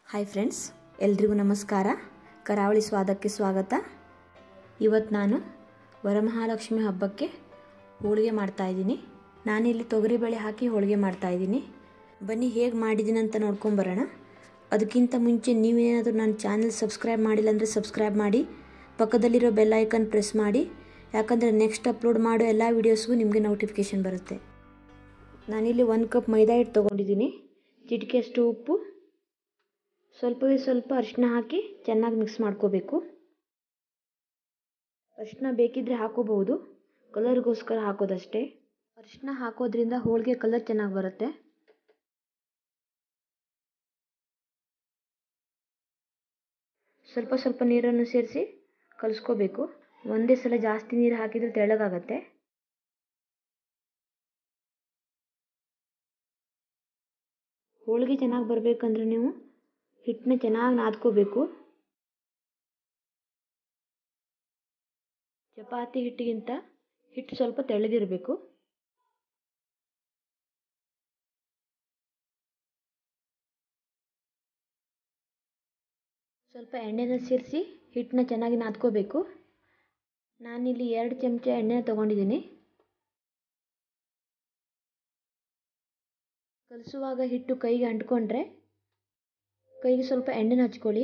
hi friends ಎಲ್ರಿಗೂ ನಮಸ್ಕಾರ ಕರಾವಳಿ ಸ್ವಾದಕ್ಕೆ ಸ್ವಾಗತ ಇವತ್ತು ನಾನು ವರಮಹಾಲಕ್ಷ್ಮಿ ಹಬ್ಬಕ್ಕೆ ಹೋಳಿಗೆ ಮಾಡ್ತಾಯಿದ್ದೀನಿ ನಾನಿಲ್ಲಿ ತೊಗರಿಬೇಳೆ ಹಾಕಿ ಹೋಳಿಗೆ ಮಾಡ್ತಾಯಿದ್ದೀನಿ ಬನ್ನಿ ಹೇಗೆ ಮಾಡಿದ್ದೀನಿ ಅಂತ ನೋಡ್ಕೊಂಬರೋಣ ಅದಕ್ಕಿಂತ ಮುಂಚೆ ನೀವೇನಾದರೂ ನನ್ನ ಚಾನಲ್ ಸಬ್ಸ್ಕ್ರೈಬ್ ಮಾಡಿಲ್ಲ ಅಂದರೆ ಸಬ್ಸ್ಕ್ರೈಬ್ ಮಾಡಿ ಪಕ್ಕದಲ್ಲಿರೋ ಬೆಲ್ ಐಕನ್ ಪ್ರೆಸ್ ಮಾಡಿ ಯಾಕಂದರೆ ನೆಕ್ಸ್ಟ್ ಅಪ್ಲೋಡ್ ಮಾಡೋ ಎಲ್ಲ ವೀಡಿಯೋಸ್ಗೂ ನಿಮಗೆ ನೋಟಿಫಿಕೇಷನ್ ಬರುತ್ತೆ ನಾನಿಲ್ಲಿ ಒಂದು ಕಪ್ ಮೈದಾ ಹಿಟ್ಟು ತೊಗೊಂಡಿದ್ದೀನಿ ಚಿಟಿಕೆಯಷ್ಟು ಉಪ್ಪು ಸ್ವಲ್ಪವೇ ಸ್ವಲ್ಪ ಅರಿಶಿನ ಹಾಕಿ ಚೆನ್ನಾಗಿ ಮಿಕ್ಸ್ ಮಾಡ್ಕೋಬೇಕು ಅರಿಶಿನ ಬೇಕಿದ್ರೆ ಹಾಕೋಬಹುದು ಕಲರ್ಗೋಸ್ಕರ ಹಾಕೋದಷ್ಟೇ ಅರಿಶಿನ ಹಾಕೋದ್ರಿಂದ ಹೋಳಿಗೆ ಕಲರ್ ಚೆನ್ನಾಗಿ ಬರುತ್ತೆ ಸ್ವಲ್ಪ ಸ್ವಲ್ಪ ನೀರನ್ನು ಸೇರಿಸಿ ಕಲಿಸ್ಕೋಬೇಕು ಒಂದೇ ಸಲ ಜಾಸ್ತಿ ನೀರು ಹಾಕಿದರೆ ತೆಳ್ಳಗಾಗತ್ತೆ ಹೋಳಿಗೆ ಚೆನ್ನಾಗಿ ಬರಬೇಕಂದ್ರೆ ನೀವು ಹಿಟ್ಟನ್ನ ಚೆನ್ನಾಗಿ ನಾದ್ಕೋಬೇಕು ಚಪಾತಿ ಹಿಟ್ಟಿಗಿಂತ ಹಿಟ್ಟು ಸ್ವಲ್ಪ ತೆಳ್ಳಗಿರಬೇಕು ಸ್ವಲ್ಪ ಎಣ್ಣೆನ ಸೇರಿಸಿ ಹಿಟ್ಟನ್ನ ಚೆನ್ನಾಗಿ ನಾದ್ಕೋಬೇಕು ನಾನಿಲ್ಲಿ ಎರಡು ಚಮಚ ಎಣ್ಣೆ ತೊಗೊಂಡಿದ್ದೀನಿ ಕಲಿಸುವಾಗ ಹಿಟ್ಟು ಕೈಗೆ ಅಂಟ್ಕೊಂಡ್ರೆ ಕೈಗೆ ಸ್ವಲ್ಪ ಎಣ್ಣೆನ ಹಚ್ಕೊಳ್ಳಿ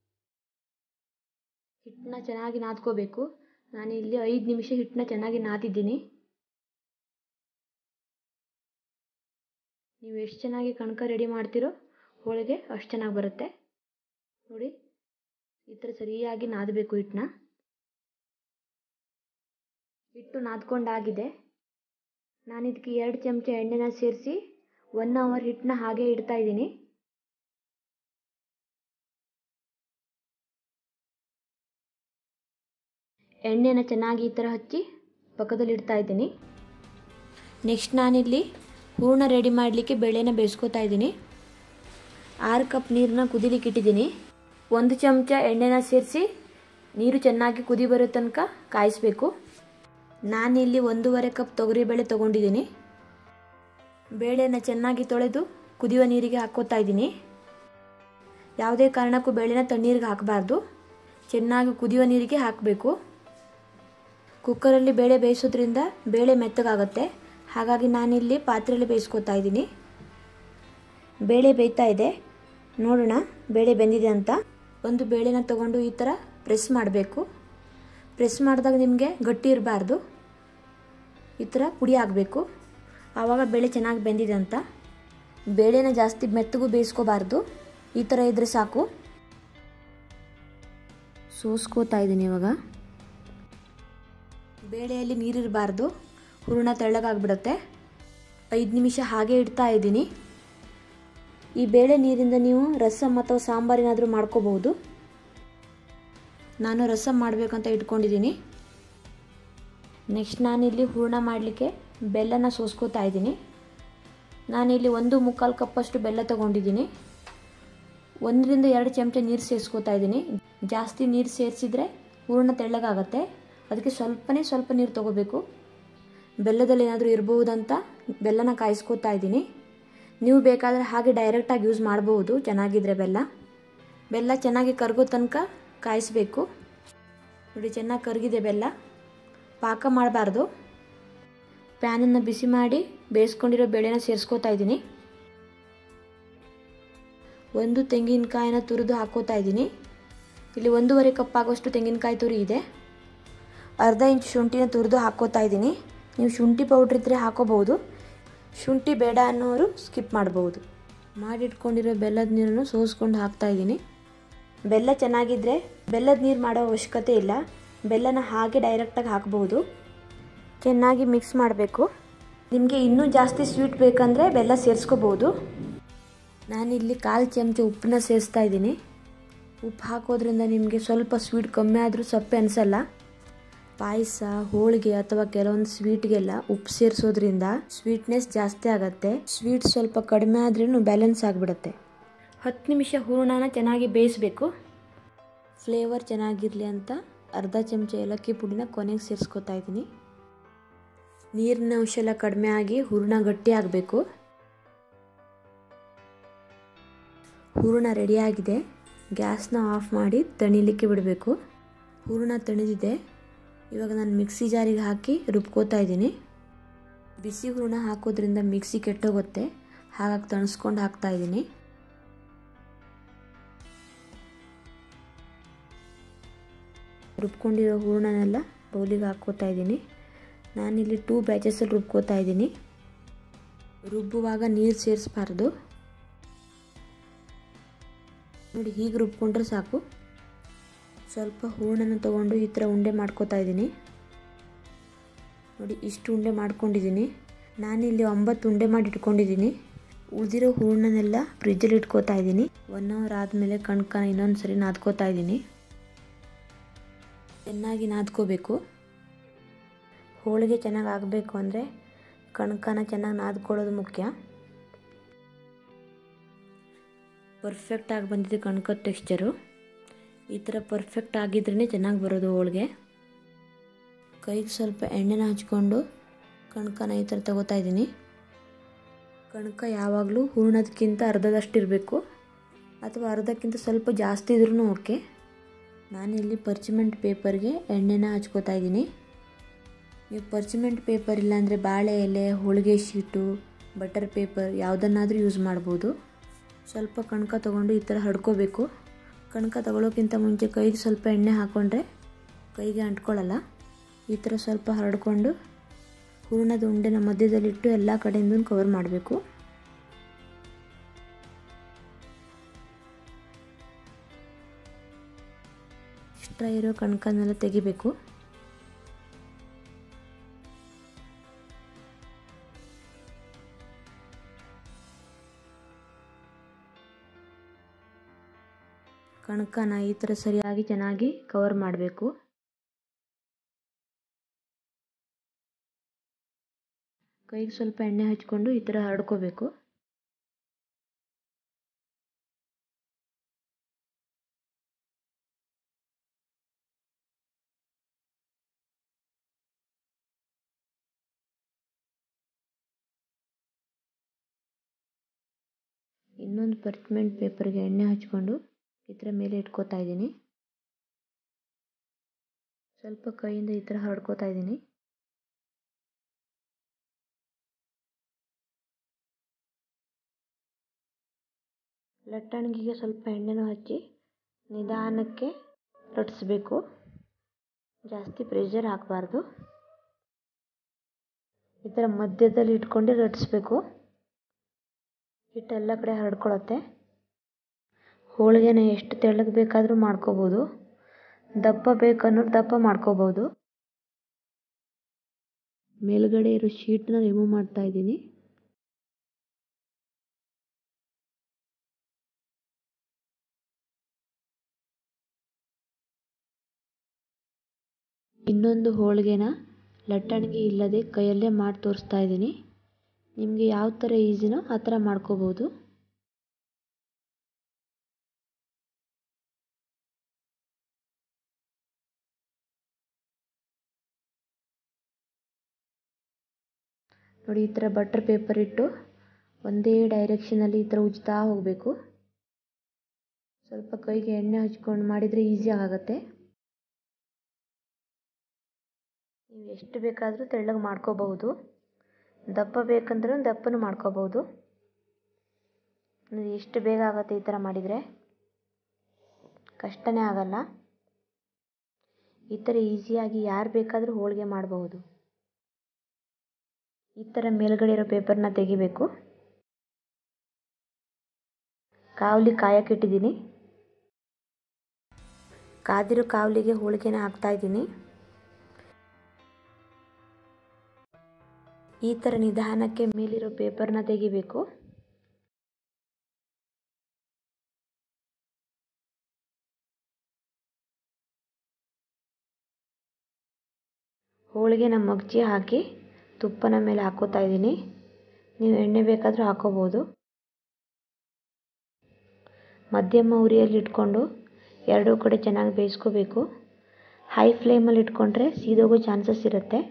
ಹಿಟ್ಟನ್ನ ಚೆನ್ನಾಗಿ ನಾದ್ಕೋಬೇಕು ನಾನು ಇಲ್ಲಿ ಐದು ನಿಮಿಷ ಹಿಟ್ಟನ್ನ ಚೆನ್ನಾಗಿ ನಾದಿದ್ದೀನಿ ನೀವು ಎಷ್ಟು ಚೆನ್ನಾಗಿ ಕಣಕ ರೆಡಿ ಮಾಡ್ತೀರೋ ಹೋಳಿಗೆ ಅಷ್ಟು ಚೆನ್ನಾಗಿ ಬರುತ್ತೆ ನೋಡಿ ಈ ಥರ ಸರಿಯಾಗಿ ನಾದಬೇಕು ಹಿಟ್ಟನ್ನ ಹಿಟ್ಟು ನಾದ್ಕೊಂಡಾಗಿದೆ ನಾನು ಇದಕ್ಕೆ ಎರಡು ಚಮಚ ಎಣ್ಣೆನ ಸೇರಿಸಿ ಒನ್ ಅವರ್ ಹಿಟ್ಟನ್ನ ಹಾಗೆ ಇಡ್ತಾ ಇದ್ದೀನಿ ಎಣ್ಣೆನ ಚೆನ್ನಾಗಿ ಈ ಥರ ಹಚ್ಚಿ ಪಕ್ಕದಲ್ಲಿ ಇಡ್ತಾ ಇದ್ದೀನಿ ನೆಕ್ಸ್ಟ್ ನಾನಿಲ್ಲಿ ಹೂರ್ಣ ರೆಡಿ ಮಾಡಲಿಕ್ಕೆ ಬೇಳೆನ ಬೇಯಿಸ್ಕೊತಾ ಇದ್ದೀನಿ ಆರು ಕಪ್ ನೀರನ್ನ ಕುದಿಲಿಕ್ಕೆ ಇಟ್ಟಿದ್ದೀನಿ ಒಂದು ಚಮಚ ಎಣ್ಣೆನ ಸೇರಿಸಿ ನೀರು ಚೆನ್ನಾಗಿ ಕುದಿ ಬರೋ ತನಕ ಕಾಯಿಸಬೇಕು ನಾನಿಲ್ಲಿ ಒಂದೂವರೆ ಕಪ್ ತೊಗರಿಬೇಳೆ ತೊಗೊಂಡಿದ್ದೀನಿ ಬೇಳೆನ ಚೆನ್ನಾಗಿ ತೊಳೆದು ಕುದಿಯುವ ನೀರಿಗೆ ಹಾಕ್ಕೋತಾ ಇದ್ದೀನಿ ಯಾವುದೇ ಕಾರಣಕ್ಕೂ ಬೇಳೆನ ತಣ್ಣೀರಿಗೆ ಹಾಕಬಾರ್ದು ಚೆನ್ನಾಗಿ ಕುದಿಯುವ ನೀರಿಗೆ ಹಾಕಬೇಕು ಕುಕ್ಕರಲ್ಲಿ ಬೇಳೆ ಬೇಯಿಸೋದ್ರಿಂದ ಬೇಳೆ ಮೆತ್ತಗಾಗುತ್ತೆ ಹಾಗಾಗಿ ನಾನಿಲ್ಲಿ ಪಾತ್ರೆಯಲ್ಲಿ ಬೇಯಿಸ್ಕೊತಾ ಇದ್ದೀನಿ ಬೇಳೆ ಬೇಯ್ತಾ ಇದೆ ನೋಡೋಣ ಬೇಳೆ ಬೆಂದಿದೆ ಅಂತ ಒಂದು ಬೇಳೆನ ತಗೊಂಡು ಈ ಥರ ಪ್ರೆಸ್ ಮಾಡಬೇಕು ಪ್ರೆಸ್ ಮಾಡಿದಾಗ ನಿಮಗೆ ಗಟ್ಟಿ ಇರಬಾರ್ದು ಈ ಥರ ಪುಡಿ ಆಗಬೇಕು ಆವಾಗ ಬೇಳೆ ಚೆನ್ನಾಗಿ ಬೆಂದಿದೆ ಅಂತ ಬೇಳೆನ ಜಾಸ್ತಿ ಮೆತ್ತಗೂ ಬೇಯಿಸ್ಕೋಬಾರ್ದು ಈ ಥರ ಇದ್ದರೆ ಸಾಕು ಸೋಸ್ಕೋತಾ ಇದ್ದೀನಿ ಇವಾಗ ಬೇಳೆಯಲ್ಲಿ ನೀರಿರಬಾರ್ದು ಹೂರಣ ತೆಳ್ಳಗಾಗ್ಬಿಡುತ್ತೆ ಐದು ನಿಮಿಷ ಹಾಗೆ ಇಡ್ತಾ ಇದ್ದೀನಿ ಈ ಬೇಳೆ ನೀರಿಂದ ನೀವು ರಸಮ್ ಅಥವಾ ಸಾಂಬಾರಿನಾದರೂ ಮಾಡ್ಕೋಬಹುದು ನಾನು ರಸಮ್ ಮಾಡಬೇಕಂತ ಇಟ್ಕೊಂಡಿದ್ದೀನಿ ನೆಕ್ಸ್ಟ್ ನಾನಿಲ್ಲಿ ಹೂರಣ ಮಾಡಲಿಕ್ಕೆ ಬೆಲ್ಲನ ಸೋಸ್ಕೋತಾ ಇದ್ದೀನಿ ನಾನಿಲ್ಲಿ ಒಂದು ಮುಕ್ಕಾಲು ಕಪ್ಪಷ್ಟು ಬೆಲ್ಲ ತೊಗೊಂಡಿದ್ದೀನಿ ಒಂದರಿಂದ ಎರಡು ಚಮಚ ನೀರು ಸೇರಿಸ್ಕೋತಾ ಇದ್ದೀನಿ ಜಾಸ್ತಿ ನೀರು ಸೇರಿಸಿದ್ರೆ ಹೂರಣ ತೆಳ್ಳಗಾಗತ್ತೆ ಅದಕ್ಕೆ ಸ್ವಲ್ಪನೇ ಸ್ವಲ್ಪ ನೀರು ತೊಗೋಬೇಕು ಬೆಲ್ಲದಲ್ಲಿ ಏನಾದರೂ ಇರಬಹುದಂತ ಬೆಲ್ಲನ ಕಾಯಿಸ್ಕೋತಾ ಇದ್ದೀನಿ ನೀವು ಬೇಕಾದರೆ ಹಾಗೆ ಡೈರೆಕ್ಟಾಗಿ ಯೂಸ್ ಮಾಡಬಹುದು ಚೆನ್ನಾಗಿದ್ರೆ ಬೆಲ್ಲ ಬೆಲ್ಲ ಚೆನ್ನಾಗಿ ಕರಗೋ ತನಕ ಕಾಯಿಸಬೇಕು ನೋಡಿ ಚೆನ್ನಾಗಿ ಕರಗಿದೆ ಬೆಲ್ಲ ಪಾಕ ಮಾಡಬಾರ್ದು ಪ್ಯಾನನ್ನು ಬಿಸಿ ಮಾಡಿ ಬೇಯಿಸ್ಕೊಂಡಿರೋ ಬೇಳೆನ ಸೇರಿಸ್ಕೋತಾ ಇದ್ದೀನಿ ಒಂದು ತೆಂಗಿನಕಾಯಿನ ತುರಿದು ಹಾಕೋತಾ ಇದ್ದೀನಿ ಇಲ್ಲಿ ಒಂದೂವರೆ ಕಪ್ ಆಗೋಷ್ಟು ತೆಂಗಿನಕಾಯಿ ತುರಿ ಇದೆ ಅರ್ಧ ಇಂಚ್ ಶುಂಠಿನ ತುರಿದು ಹಾಕೋತಾ ಇದ್ದೀನಿ ನೀವು ಶುಂಠಿ ಪೌಡ್ರ್ ಇದ್ದರೆ ಹಾಕೋಬಹುದು ಶುಂಠಿ ಬೇಡ ಅನ್ನೋರು ಸ್ಕಿಪ್ ಮಾಡ್ಬೋದು ಮಾಡಿಟ್ಕೊಂಡಿರೋ ಬೆಲ್ಲದ ನೀರನ್ನು ಸೋಸ್ಕೊಂಡು ಹಾಕ್ತಾ ಇದ್ದೀನಿ ಬೆಲ್ಲ ಚೆನ್ನಾಗಿದ್ದರೆ ಬೆಲ್ಲದ ನೀರು ಮಾಡೋ ಅವಶ್ಯಕತೆ ಇಲ್ಲ ಬೆಲ್ಲನ ಹಾಗೆ ಡೈರೆಕ್ಟಾಗಿ ಹಾಕ್ಬೋದು ಚೆನ್ನಾಗಿ ಮಿಕ್ಸ್ ಮಾಡಬೇಕು ನಿಮಗೆ ಇನ್ನೂ ಜಾಸ್ತಿ ಸ್ವೀಟ್ ಬೇಕಂದರೆ ಬೆಲ್ಲ ಸೇರಿಸ್ಕೋಬೋದು ನಾನಿಲ್ಲಿ ಕಾಲು ಚಮಚ ಉಪ್ಪನ್ನ ಸೇರಿಸ್ತಾ ಇದ್ದೀನಿ ಉಪ್ಪು ಹಾಕೋದ್ರಿಂದ ನಿಮಗೆ ಸ್ವಲ್ಪ ಸ್ವೀಟ್ ಕಮ್ಮಿ ಆದರೂ ಸಪ್ಪೆ ಅನಿಸಲ್ಲ ಪಾಯಸ ಹೋಳಿಗೆ ಅಥವಾ ಕೆಲವೊಂದು ಸ್ವೀಟ್ಗೆಲ್ಲ ಉಪ್ಪು ಸೇರಿಸೋದ್ರಿಂದ ಸ್ವೀಟ್ನೆಸ್ ಜಾಸ್ತಿ ಆಗುತ್ತೆ ಸ್ವೀಟ್ ಸ್ವಲ್ಪ ಕಡಿಮೆ ಆದ್ರೂ ಬ್ಯಾಲೆನ್ಸ್ ಆಗಿಬಿಡುತ್ತೆ ಹತ್ತು ನಿಮಿಷ ಹೂರಣನ ಚೆನ್ನಾಗಿ ಬೇಯಿಸಬೇಕು ಫ್ಲೇವರ್ ಚೆನ್ನಾಗಿರಲಿ ಅಂತ ಅರ್ಧ ಚಮಚ ಏಲಕ್ಕಿ ಪುಡಿನ ಕೊನೆಗೆ ಸೇರಿಸ್ಕೊತಾ ಇದ್ದೀನಿ ನೀರಿನ ಅಂಶ ಎಲ್ಲ ಕಡಿಮೆ ಆಗಿ ಹೂರಣ ಗಟ್ಟಿ ಆಗಬೇಕು ಹೂರಣ ರೆಡಿಯಾಗಿದೆ ಗ್ಯಾಸ್ನ ಆಫ್ ಮಾಡಿ ತಣಿಲಿಕ್ಕೆ ಬಿಡಬೇಕು ಹೂರಣ ತಣಿದಿದೆ ಇವಾಗ ನಾನು ಮಿಕ್ಸಿ ಜಾರಿಗೆ ಹಾಕಿ ರುಬ್ಕೋತಾ ಇದ್ದೀನಿ ಬಿಸಿ ಹೂರಣ ಹಾಕೋದ್ರಿಂದ ಮಿಕ್ಸಿ ಕೆಟ್ಟೋಗುತ್ತೆ ಹಾಗಾಗಿ ತಣಿಸ್ಕೊಂಡು ಹಾಕ್ತಾ ಇದ್ದೀನಿ ರುಬ್ಕೊಂಡಿರೋ ಹೂರಣನೆಲ್ಲ ಬೌಲಿಗೆ ಹಾಕ್ಕೋತಾ ಇದ್ದೀನಿ ನಾನಿಲ್ಲಿ ಟೂ ಬ್ಯಾಚಸಲ್ಲಿ ರುಬ್ಕೋತಾ ಇದ್ದೀನಿ ರುಬ್ಬುವಾಗ ನೀರು ಸೇರಿಸ್ಬಾರ್ದು ನೋಡಿ ಹೀಗೆ ರುಬ್ಕೊಂಡ್ರೆ ಸಾಕು ಸ್ವಲ್ಪ ಹೂರಣನ ತೊಗೊಂಡು ಈ ಥರ ಉಂಡೆ ಮಾಡ್ಕೋತಾ ಇದ್ದೀನಿ ನೋಡಿ ಇಷ್ಟು ಉಂಡೆ ಮಾಡ್ಕೊಂಡಿದ್ದೀನಿ ನಾನಿಲ್ಲಿ ಒಂಬತ್ತು ಉಂಡೆ ಮಾಡಿ ಇಟ್ಕೊಂಡಿದ್ದೀನಿ ಉಳಿದಿರೋ ಹೂರಣನೆಲ್ಲ ಫ್ರಿಜ್ಜಲ್ಲಿ ಇಟ್ಕೋತಾ ಇದ್ದೀನಿ ಒನ್ ಅವರ್ ಆದಮೇಲೆ ಕಣ್ಕನ ಇನ್ನೊಂದು ಸರಿ ನಾದ್ಕೋತಾ ಇದ್ದೀನಿ ಚೆನ್ನಾಗಿ ನಾದ್ಕೋಬೇಕು ಹೋಳಿಗೆ ಚೆನ್ನಾಗಿ ಆಗಬೇಕು ಅಂದರೆ ಕಣ್ಕನ ಚೆನ್ನಾಗಿ ನಾದ್ಕೊಳ್ಳೋದು ಮುಖ್ಯ ಪರ್ಫೆಕ್ಟಾಗಿ ಬಂದಿದೆ ಕಣ್ಕದ ಟೆಕ್ಸ್ಚರು ಈ ಥರ ಪರ್ಫೆಕ್ಟ್ ಆಗಿದ್ರೇ ಚೆನ್ನಾಗಿ ಬರೋದು ಹೋಳಿಗೆ ಕೈಗೆ ಸ್ವಲ್ಪ ಎಣ್ಣೆನ ಹಚ್ಕೊಂಡು ಕಣ್ಕನ ಈ ಥರ ತಗೋತಾ ಇದ್ದೀನಿ ಕಣ್ಕ ಯಾವಾಗಲೂ ಹೂರ್ಣದಕ್ಕಿಂತ ಅರ್ಧದಷ್ಟು ಇರಬೇಕು ಅಥವಾ ಅರ್ಧಕ್ಕಿಂತ ಸ್ವಲ್ಪ ಜಾಸ್ತಿ ಇದ್ರೂ ಓಕೆ ನಾನಿಲ್ಲಿ ಪರ್ಚಿಮೆಂಟ್ ಪೇಪರ್ಗೆ ಎಣ್ಣೆನ ಹಚ್ಕೋತಾ ಇದ್ದೀನಿ ನೀವು ಪರ್ಚಿಮೆಂಟ್ ಪೇಪರ್ ಇಲ್ಲಾಂದರೆ ಬಾಳೆ ಎಲೆ ಹೋಳಿಗೆ ಶೀಟು ಬಟರ್ ಪೇಪರ್ ಯಾವುದನ್ನಾದರೂ ಯೂಸ್ ಮಾಡ್ಬೋದು ಸ್ವಲ್ಪ ಕಣ್ಕ ತೊಗೊಂಡು ಈ ಥರ ಹಡ್ಕೋಬೇಕು ಕಣ್ಕ ತಗೊಳ್ಳೋಕ್ಕಿಂತ ಮುಂಚೆ ಕೈಗೆ ಸ್ವಲ್ಪ ಎಣ್ಣೆ ಹಾಕ್ಕೊಂಡ್ರೆ ಕೈಗೆ ಅಂಟ್ಕೊಳ್ಳಲ್ಲ ಈ ಥರ ಸ್ವಲ್ಪ ಹರಡ್ಕೊಂಡು ಹೂರ್ಣದ ಉಂಡೆನ ಮಧ್ಯದಲ್ಲಿಟ್ಟು ಎಲ್ಲ ಕಡೆಯಿಂದ ಕವರ್ ಮಾಡಬೇಕು ಎಕ್ಸ್ಟ್ರಾ ಇರೋ ಕಣ್ಕನ್ನೆಲ್ಲ ತೆಗಿಬೇಕು ಕಣ್ಕನ ಈ ಥರ ಸರಿಯಾಗಿ ಚೆನ್ನಾಗಿ ಕವರ್ ಮಾಡಬೇಕು ಕೈಗೆ ಸ್ವಲ್ಪ ಎಣ್ಣೆ ಹಚ್ಕೊಂಡು ಈ ಥರ ಹರಡ್ಕೋಬೇಕು ಇನ್ನೊಂದು ಪರ್ಚ್ಮೆಂಟ್ ಪೇಪರ್ಗೆ ಎಣ್ಣೆ ಹಚ್ಕೊಂಡು ಈ ಥರ ಮೇಲೆ ಇಟ್ಕೋತಾ ಇದ್ದೀನಿ ಸ್ವಲ್ಪ ಕೈಯಿಂದ ಈ ಥರ ಹರಡ್ಕೋತಾ ಇದ್ದೀನಿ ಲಟ್ಟಣಿಗೆಗೆ ಸ್ವಲ್ಪ ಎಣ್ಣೆನೂ ಹಚ್ಚಿ ನಿಧಾನಕ್ಕೆ ಲಟ್ಟಿಸ್ಬೇಕು ಜಾಸ್ತಿ ಪ್ರೆಷರ್ ಹಾಕಬಾರ್ದು ಈ ಥರ ಮಧ್ಯದಲ್ಲಿ ಇಟ್ಕೊಂಡು ಲಟ್ಟಿಸ್ಬೇಕು ಹಿಟ್ಟು ಎಲ್ಲ ಕಡೆ ಹರಡ್ಕೊಳತ್ತೆ ಹೋಳಿಗೆನ ಎಷ್ಟು ತೆಳ್ಳಗೆ ಬೇಕಾದರೂ ಮಾಡ್ಕೋಬೋದು ದಪ್ಪ ಬೇಕನ್ನೋರು ದಪ್ಪ ಮಾಡ್ಕೋಬೋದು ಮೇಲ್ಗಡೆ ಇರೋ ಶೀಟ್ನ ರಿಮೂವ್ ಮಾಡ್ತಾ ಇದ್ದೀನಿ ಇನ್ನೊಂದು ಹೋಳಿಗೆನ ಲಟ್ಟಣಿಗೆ ಇಲ್ಲದೆ ಕೈಯಲ್ಲೇ ಮಾಡಿ ತೋರಿಸ್ತಾ ಇದ್ದೀನಿ ನಿಮಗೆ ಯಾವ ಥರ ಈಸಿನೋ ಆ ಥರ ಮಾಡ್ಕೋಬೋದು ನೋಡಿ ಈ ಥರ ಬಟರ್ ಪೇಪರ್ ಇಟ್ಟು ಒಂದೇ ಡೈರೆಕ್ಷನಲ್ಲಿ ಈ ಥರ ಉಜ್ತಾ ಹೋಗಬೇಕು ಸ್ವಲ್ಪ ಕೈಗೆ ಎಣ್ಣೆ ಹಚ್ಕೊಂಡು ಮಾಡಿದರೆ ಈಸಿ ಆಗುತ್ತೆ ನೀವು ಎಷ್ಟು ಬೇಕಾದರೂ ತೆಳ್ಳಗೆ ಮಾಡ್ಕೋಬಹುದು ದಪ್ಪ ಬೇಕಂದ್ರೂ ದಪ್ಪನೂ ಮಾಡ್ಕೋಬಹುದು ಎಷ್ಟು ಬೇಗ ಆಗುತ್ತೆ ಈ ಥರ ಮಾಡಿದರೆ ಕಷ್ಟನೇ ಆಗಲ್ಲ ಈ ಥರ ಈಸಿಯಾಗಿ ಯಾರು ಬೇಕಾದರೂ ಹೋಳಿಗೆ ಮಾಡಬಹುದು ಈ ಥರ ಮೇಲ್ಗಡೆ ಇರೋ ಪೇಪರ್ನ ತೆಗಿಬೇಕು ಕಾವಲಿ ಕಾಯಕ್ಕಿಟ್ಟಿದ್ದೀನಿ ಕಾದಿರೋ ಕಾವಲಿಗೆ ಹೋಳಿಗೆನ ಹಾಕ್ತಾ ಇದ್ದೀನಿ ಈ ಥರ ನಿಧಾನಕ್ಕೆ ಮೇಲಿರೋ ಪೇಪರ್ನ ತೆಗಿಬೇಕು ಹೋಳಿಗೆನ ಮಗ್ಚಿ ಹಾಕಿ ತುಪ್ಪನ ಮೇಲೆ ಹಾಕೋತಾ ಇದ್ದೀನಿ ನೀವು ಎಣ್ಣೆ ಬೇಕಾದರೂ ಹಾಕೋಬೋದು ಮಧ್ಯಮ ಉರಿಯಲ್ಲಿ ಇಟ್ಕೊಂಡು ಎರಡೂ ಕಡೆ ಚೆನ್ನಾಗಿ ಬೇಯಿಸ್ಕೋಬೇಕು ಹೈ ಫ್ಲೇಮಲ್ಲಿ ಇಟ್ಕೊಂಡ್ರೆ ಸೀದೋಗೋ ಚಾನ್ಸಸ್ ಇರುತ್ತೆ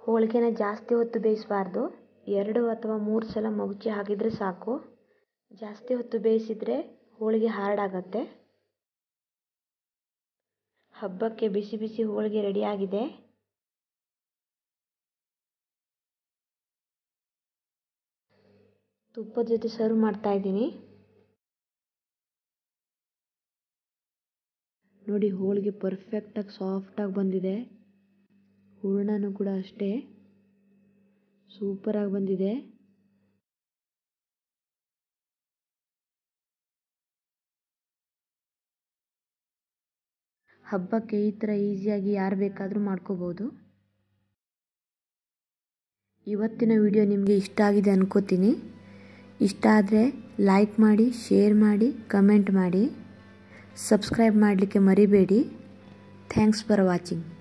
ಹೋಳಿಗೆನ ಜಾಸ್ತಿ ಹೊತ್ತು ಬೇಯಿಸಬಾರ್ದು ಎರಡು ಅಥವಾ ಮೂರು ಸಲ ಮಗುಚಿ ಹಾಕಿದರೆ ಸಾಕು ಜಾಸ್ತಿ ಹೊತ್ತು ಬೇಯಿಸಿದರೆ ಹೋಳಿಗೆ ಹಾರ್ಡಾಗತ್ತೆ ಹಬ್ಬಕ್ಕೆ ಬಿಸಿ ಬಿಸಿ ಹೋಳಿಗೆ ರೆಡಿಯಾಗಿದೆ ತುಪ್ಪದ ಜೊತೆ ಸರ್ವ್ ಮಾಡ್ತಾ ಇದ್ದೀನಿ ನೋಡಿ ಹೋಳಿಗೆ ಪರ್ಫೆಕ್ಟಾಗಿ ಸಾಫ್ಟಾಗಿ ಬಂದಿದೆ ಹೂರಣನೂ ಕೂಡ ಅಷ್ಟೇ ಸೂಪರಾಗಿ ಬಂದಿದೆ ಹಬ್ಬಕ್ಕೆ ಈ ಥರ ಈಸಿಯಾಗಿ ಯಾರು ಬೇಕಾದರೂ ಮಾಡ್ಕೋಬೋದು ಇವತ್ತಿನ ವಿಡಿಯೋ ನಿಮಗೆ ಇಷ್ಟ ಆಗಿದೆ ಅನ್ಕೋತೀನಿ ಇಷ್ಟ ಆದರೆ ಲೈಕ್ ಮಾಡಿ ಶೇರ್ ಮಾಡಿ ಕಮೆಂಟ್ ಮಾಡಿ ಸಬ್ಸ್ಕ್ರೈಬ್ ಮಾಡಲಿಕ್ಕೆ ಮರಿಬೇಡಿ ಥ್ಯಾಂಕ್ಸ್ ಫಾರ್ ವಾಚಿಂಗ್